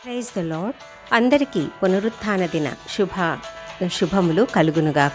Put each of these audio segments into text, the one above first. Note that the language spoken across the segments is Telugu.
ప్రైజ్ ద లాడ్ అందరికీ పునరుత్థాన దిన శుభ శుభములు కలుగునుగాక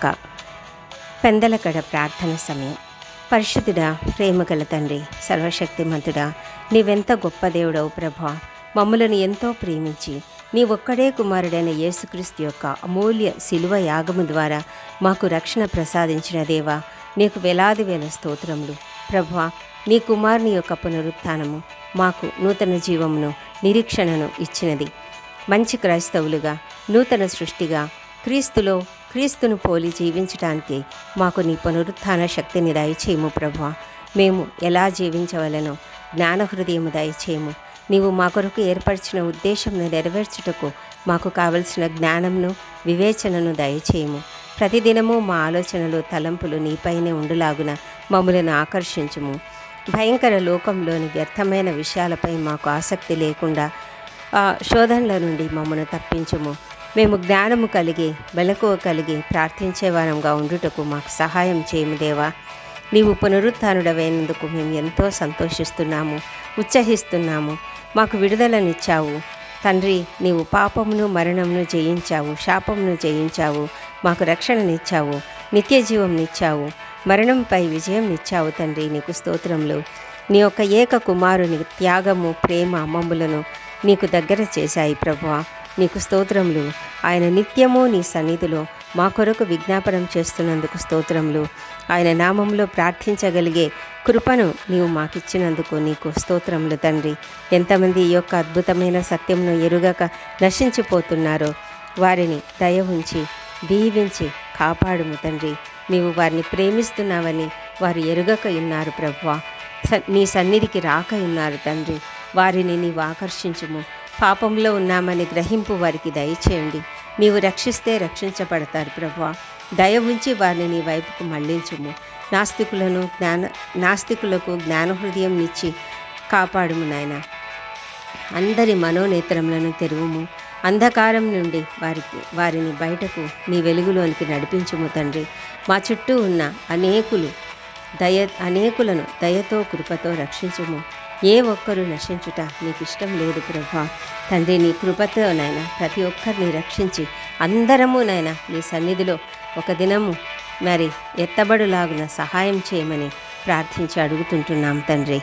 పెందలకడ ప్రార్థన సమయం పరిశుద్ధుడా ప్రేమగల తండ్రి సర్వశక్తిమంతుడా నీవెంత గొప్ప దేవుడవు ప్రభా మమ్ములను ఎంతో ప్రేమించి నీ ఒక్కడే కుమారుడైన యేసుక్రీస్తు యొక్క అమూల్య శిలువ యాగము ద్వారా మాకు రక్షణ ప్రసాదించిన దేవా నీకు వేలాది వేల స్తోత్రములు ప్రభా నీ కుమారుని యొక్క పునరుత్థానము మాకు నూతన జీవమును నిరీక్షణను ఇచ్చినది మంచి క్రైస్తవులుగా నూతన సృష్టిగా క్రీస్తులో క్రీస్తును పోలి జీవించటానికి మాకు నీ పునరుత్థాన శక్తిని దయచేయము ప్రభా మేము ఎలా జీవించవలనో జ్ఞాన హృదయము దయచేయము నీవు మా కొరకు ఏర్పరిచిన ఉద్దేశంను నెరవేర్చుటకు మాకు కావలసిన జ్ఞానంను వివేచనను దయచేయము ప్రతిదినము మా ఆలోచనలు తలంపులు నీపైనే ఉండులాగున మమ్మలను ఆకర్షించుము భయంకర లోకంలోని వ్యర్థమైన విషయాలపై మాకు ఆసక్తి లేకుండా ఆ శోధనల నుండి మమ్మను తప్పించుము మేము జ్ఞానము కలిగి మెలకువ కలిగి ప్రార్థించే వారంగా ఉండుటకు మాకు సహాయం చేయము దేవా నీవు పునరుత్థానుడవైనందుకు మేము ఎంతో సంతోషిస్తున్నాము ఉత్సహిస్తున్నాము మాకు విడుదలనిచ్చావు తండ్రి నీవు పాపమును మరణమును జయించావు శాపమును జయించావు మాకు రక్షణనిచ్చావు నిత్య జీవంనిచ్చావు మరణంపై విజయంనిచ్చావు తండ్రి నీకు స్తోత్రములు నీ యొక్క ఏక కుమారుని త్యాగము ప్రేమ మమ్ములను నీకు దగ్గర చేశాయి ప్రభువా నీకు స్తోత్రములు ఆయన నిత్యము నీ సన్నిధిలో మా కొరకు విజ్ఞాపనం చేస్తున్నందుకు స్తోత్రములు ఆయన నామంలో ప్రార్థించగలిగే కృపను నీవు మాకిచ్చినందుకు నీకు స్తోత్రములు తండ్రి ఎంతమంది ఈ యొక్క అద్భుతమైన సత్యమును ఎరుగక నశించిపోతున్నారో వారిని దయ ఉంచి దీవించి కాపాడుము తండ్రి నీవు వారిని ప్రేమిస్తున్నావని వారు ఎరుగక ఉన్నారు ప్రభువా స- నీ సన్నిధికి రాక ఉన్నారు తండ్రి వారిని నీవు ఆకర్షించుము పాపంలో ఉన్నామని గ్రహింపు వారికి దయచేయండి నీవు రక్షిస్తే రక్షించబడతారు ప్రభువా దయ ఉంచి వారిని నీ వైపుకు మళ్లించుము నాస్తికులను జ్ఞాన నాస్తికులకు జ్ఞాన హృదయం ఇచ్చి కాపాడుము నాయనా అందరి మనోనేత్రములను తెరువుము అంధకారం నుండి వారికి వారిని బయటకు నీ వెలుగులోనికి నడిపించుము తండ్రి మా చుట్టూ ఉన్న అనేకులు దయ అనేకులను దయతో కృపతో రక్షించుము ఏ ఒక్కరూ నశించుట నీకు ఇష్టం లేదు ప్రభా తండ్రి నీ కృపతో నాయన ప్రతి ఒక్కరిని రక్షించి అందరము నాయన నీ సన్నిధిలో ఒక దినము మరి ఎత్తబడులాగున సహాయం చేయమని ప్రార్థించి అడుగుతుంటున్నాం తండ్రి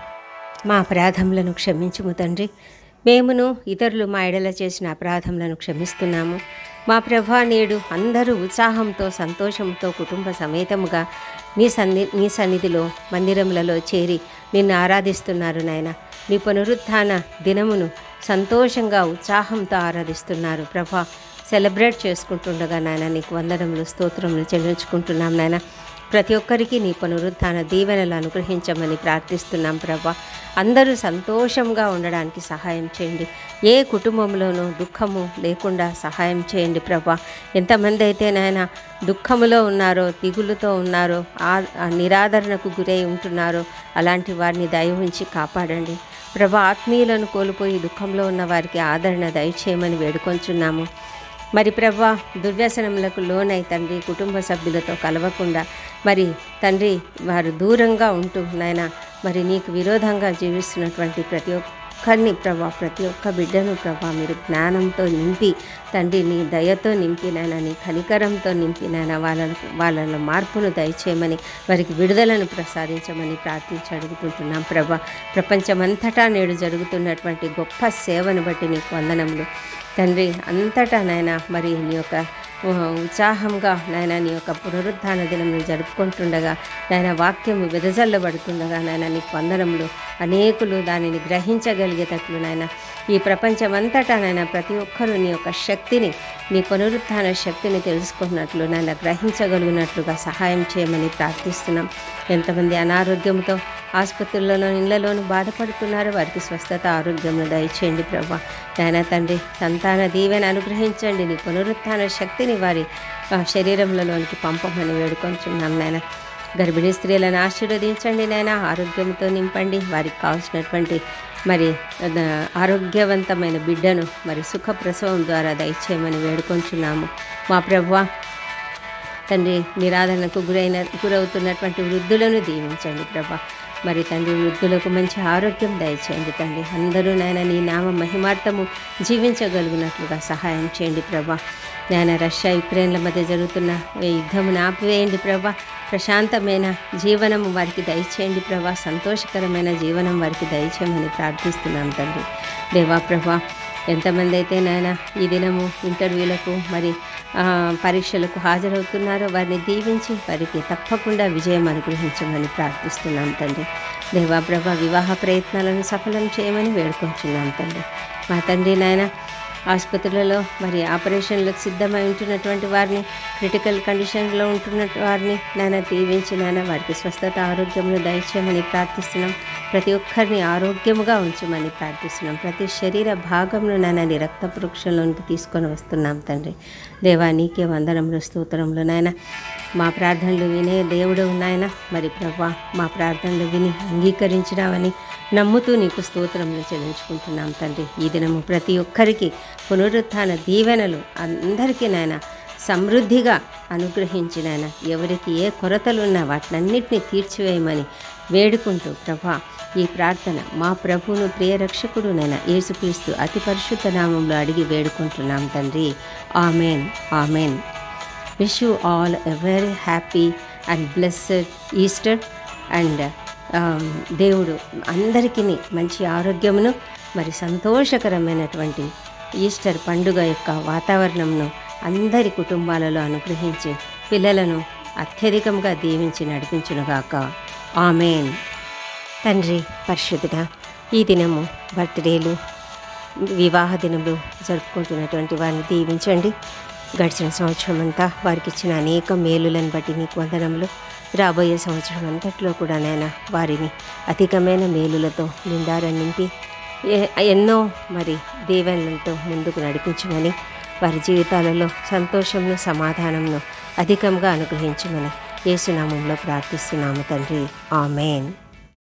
మా అపరాధములను క్షమించుము తండ్రి మేమును ఇతరులు మా ఎడల చేసిన అపరాధములను క్షమిస్తున్నాము మా ప్రభా నేడు అందరూ ఉత్సాహంతో సంతోషంతో కుటుంబ సమేతముగా నీ సన్ని నీ సన్నిధిలో మందిరములలో చేరి నిన్ను ఆరాధిస్తున్నారు నాయన నీ పునరుత్థాన దినమును సంతోషంగా ఉత్సాహంతో ఆరాధిస్తున్నారు ప్రభా సెలబ్రేట్ చేసుకుంటుండగా నాయన నీకు వందనములు స్తోత్రములు చెల్లించుకుంటున్నాం నాయన ప్రతి ఒక్కరికి నీ పునరుత్థాన దీవెనలు అనుగ్రహించమని ప్రార్థిస్తున్నాం ప్రభా అందరూ సంతోషంగా ఉండడానికి సహాయం చేయండి ఏ కుటుంబంలోనూ దుఃఖము లేకుండా సహాయం చేయండి ప్రభా ఎంతమంది అయితే నాయన దుఃఖములో ఉన్నారో దిగులుతో ఉన్నారో ఆ ఆ నిరాదరణకు గురై ఉంటున్నారో అలాంటి వారిని దయ ఉంచి కాపాడండి ప్రభా ఆత్మీయులను కోల్పోయి దుఃఖంలో ఉన్న వారికి ఆదరణ దయచేయమని వేడుకొంచున్నాము మరి ప్రభా దుర్వ్యసనములకు లోనై తండ్రి కుటుంబ సభ్యులతో కలవకుండా మరి తండ్రి వారు దూరంగా ఉంటూ నాయన మరి నీకు విరోధంగా జీవిస్తున్నటువంటి ప్రతి ఒక్కరిని ప్రభా ప్రతి ఒక్క బిడ్డను ప్రభా మీరు జ్ఞానంతో నింపి తండ్రి నీ దయతో నింపి నాయన నీ కనికరంతో నింపి నాయన వాళ్ళను వాళ్ళలో మార్పును దయచేయమని వారికి విడుదలను ప్రసాదించమని ప్రార్థించి అడుగుతుంటున్నాం ప్రభా ప్రపంచమంతటా నేడు జరుగుతున్నటువంటి గొప్ప సేవను బట్టి నీకు వందనములు తండ్రి అంతటా నాయన మరి నీ యొక్క ఆ, ఉత్సాహంగా నాయన నీ యొక్క పునరుద్ధాన దినం జరుపుకుంటుండగా నాయన వాక్యము వెదజల్లబడుతుండగా నాయన నీకు వందనములు అనేకులు దానిని గ్రహించగలిగేటట్లు నాయన ఈ ప్రపంచమంతటా నాయన ప్రతి ఒక్కరూ నీ యొక్క శక్తిని నీ పునరుత్థాన శక్తిని తెలుసుకున్నట్లు నాయన గ్రహించగలిగినట్లుగా సహాయం చేయమని ప్రార్థిస్తున్నాం ఎంతమంది అనారోగ్యంతో ఆసుపత్రుల్లోనూ ఇళ్లలోనూ బాధపడుతున్నారో వారికి స్వస్థత ఆరోగ్యంను దయచేయండి ప్రభా నాయన తండ్రి సంతాన దీవెన అనుగ్రహించండి నీ పునరుత్థాన శక్తిని వారి ఆ, శరీరంలోనికి పంపమని వేడుకొంచున్నాం నాయన గర్భిణీ స్త్రీలను ఆశీర్వదించండి నాయన ఆరోగ్యంతో నింపండి వారికి కావాల్సినటువంటి మరి ఆ, ఆరోగ్యవంతమైన బిడ్డను మరి సుఖ ప్రసవం ద్వారా దయచేయమని వేడుకొంచున్నాము మా ప్రభువా తండ్రి నిరాదరణకు గురైన గురవుతున్నటువంటి వృద్ధులను దీవించండి ప్రభా మరి తండ్రి వృద్ధులకు మంచి ఆరోగ్యం దయచేయండి తండ్రి అందరూ నాయన నీ నామ మహిమార్థము జీవించగలిగినట్లుగా సహాయం చేయండి ప్రభా నాయన రష్యా యుక్రెయిన్ల మధ్య జరుగుతున్న ఈ యుద్ధమును ఆపివేయండి ప్రభా ప్రశాంతమైన జీవనము వారికి దయచేయండి ప్రభా సంతోషకరమైన జీవనం వారికి దయచేయమని ప్రార్థిస్తున్నాం తండ్రి దేవా ప్రభా ఎంతమంది అయితే నాయన ఈ దినము ఇంటర్వ్యూలకు మరి ఆ, పరీక్షలకు హాజరవుతున్నారో వారిని దీవించి వారికి తప్పకుండా విజయం అనుగ్రహించమని ప్రార్థిస్తున్నాం తండ్రి దేవా ప్రభా వివాహ ప్రయత్నాలను సఫలం చేయమని వేడుకుంటున్నాం తండ్రి మా తండ్రి నాయన ఆసుపత్రులలో మరి ఆపరేషన్లకు సిద్ధమై ఉంటున్నటువంటి వారిని క్రిటికల్ కండిషన్లో ఉంటున్న వారిని నాయన దీవించి నాయన వారికి స్వస్థత ఆరోగ్యమును దయచేయమని ప్రార్థిస్తున్నాం ప్రతి ఒక్కరిని ఆరోగ్యముగా ఉంచమని ప్రార్థిస్తున్నాం ప్రతి శరీర భాగంలో నాయన నీ రక్త పరీక్షలోనికి తీసుకొని వస్తున్నాం తండ్రి దేవా నీకే వందనములు స్తోత్రములు నాయన మా ప్రార్థనలు వినే దేవుడు నాయన మరి ప్రభా మా ప్రార్థనలు విని అంగీకరించినావని నమ్ముతూ నీకు స్తోత్రములు చెల్లించుకుంటున్నాం తండ్రి ఈ దినము ప్రతి ఒక్కరికి పునరుత్థాన దీవెనలు అందరికీ నాయన సమృద్ధిగా అనుగ్రహించి నాయన ఎవరికి ఏ కొరతలున్నా వాటినన్నిటినీ తీర్చివేయమని వేడుకుంటూ ప్రభా ఈ ప్రార్థన మా ప్రభువును ప్రియరక్షకుడు నైనా యేసుక్రీస్తు అతి పరిశుద్ధ నామంలో అడిగి వేడుకుంటున్నాం తండ్రి amen amen wish you all a very happy and blessed Easter and దేవుడు అందరికీ మంచి ఆరోగ్యమును మరి సంతోషకరమైనటువంటి ఈస్టర్ పండుగ యొక్క వాతావరణంను అందరి కుటుంబాలలో అనుగ్రహించి పిల్లలను అత్యధికంగా దీవించి నడిపించునుగాక ఆమెన్ తండ్రి పరిశుద్ధుడా ఈ దినము బర్త్డేలు వివాహ దినములు జరుపుకుంటున్నటువంటి వారిని దీవించండి గడిచిన సంవత్సరం అంతా వారికి ఇచ్చిన అనేక మేలులను బట్టి నీకు వందనములు రాబోయే సంవత్సరం అంతట్లో కూడా నేను వారిని అధికమైన మేలులతో నిండారని నింపి ఎ- ఎన్నో మరి దీవెనలతో ముందుకు నడిపించమని వారి జీవితాలలో సంతోషంను సమాధానంను అధికంగా అనుగ్రహించమని యేసునామంలో ప్రార్థిస్తున్నాము తండ్రి ఆమెన్